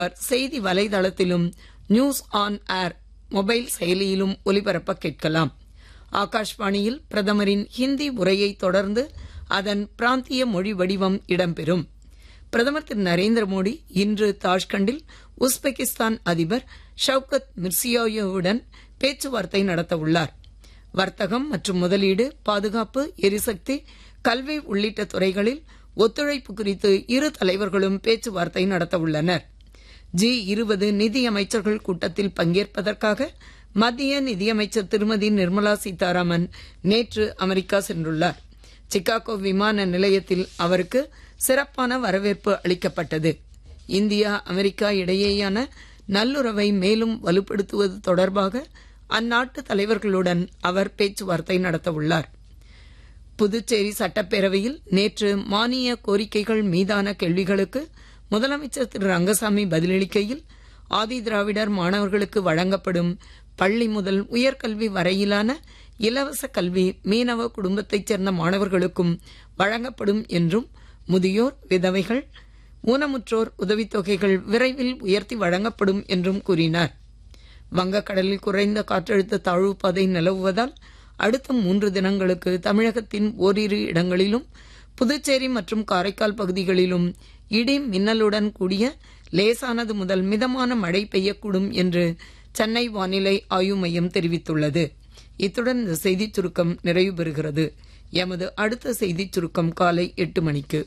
செய்தி வலைதளத்திலும் news on air mobile செயலியிலும் ஒலிபரப்ப கேட்கலாம் ஆகாஷ்வாணியில் பிரதமரின் ஹிந்தி உரையை தொடர்ந்து அதன் பிராந்திய மொழி வடிவம் இடம்பெறும் பிரதமர் திரு நரேந்திர மோடி இன்று தாஷ்கண்டில் உஸ்பெகிஸ்தான் அதிபர் ஷவுகத் மிர்சியோயேவுடன் பேச்சுவார்த்தை நடத்தவுள்ளார் வர்த்தகம் மற்றும் முதலீடு பாதுகாப்பு எரிசக்தி கல்வி உள்ளிட்ட துறைகளில் ஒத்துழைப்பு குறித்து இரு தலைவர்களும் பேச்சுவார்த்தை நடத்தவுள்ளனர் ஜி இருபது நிதியமைச்சர்கள் கூட்டத்தில் பங்கேற்பதற்காக மத்திய நிதியமைச்சர் திருமதி நிர்மலா சீதாராமன் நேற்று அமெரிக்கா சென்றுள்ளார் சிகாகோ விமான நிலையத்தில் அவருக்கு சிறப்பான வரவேற்பு அளிக்கப்பட்டது இந்தியா அமெரிக்கா இடையேயான நல்லுறவை மேலும் வலுப்படுத்துவது தொடர்பாக அந்நாட்டு தலைவர்களுடன் அவர் பேச்சுவார்த்தை நடத்தவுள்ளார் புதுச்சேரி சட்டப்பேரவையில் நேற்று மானிய கோரிக்கைகள் மீதான கேள்விகளுக்கு முதலமைச்சர் திரு ரங்கசாமி பதிலளிக்கையில் ஆதி திராவிடர் மாணவர்களுக்கு வழங்கப்படும் பள்ளி முதல் உயர்கல்வி வரையிலான இலவச கல்வி மீனவ குடும்பத்தைச் சேர்ந்த மாணவர்களுக்கும் வழங்கப்படும் என்றும் முதியோர் விதவைகள் ஊனமுற்றோர் உதவித்தொகைகள் விரைவில் உயர்த்தி வழங்கப்படும் என்றும் கூறினார் வங்கக்கடலில் குறைந்த காற்றழுத்த தாழ்வு பாதை நிலவுவதால் அடுத்த மூன்று தினங்களுக்கு தமிழகத்தின் ஓரிரு இடங்களிலும் புதுச்சேரி மற்றும் காரைக்கால் பகுதிகளிலும் இடி மின்னலுடன் கூடிய லேசானது முதல் மிதமான மழை பெய்யக்கூடும் என்று சென்னை வானிலை ஆய்வு மையம் தெரிவித்துள்ளது இத்துடன் இந்த செய்திச் சுருக்கம் நிறைவு பெறுகிறது எமது அடுத்த செய்திச் சுருக்கம் காலை எட்டு மணிக்கு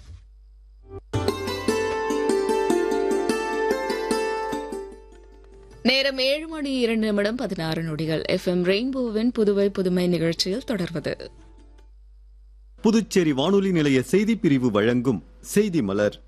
நேரம் ஏழு மணி இரண்டு நிமிடம் பதினாறு நொடிகள் எஃப் எம் ரெயின்போவின் புதுவை புதுமை நிகழ்ச்சியில் தொடர்வது புதுச்சேரி வானொலி நிலைய செய்திப் பிரிவு வழங்கும் செய்தி மலர்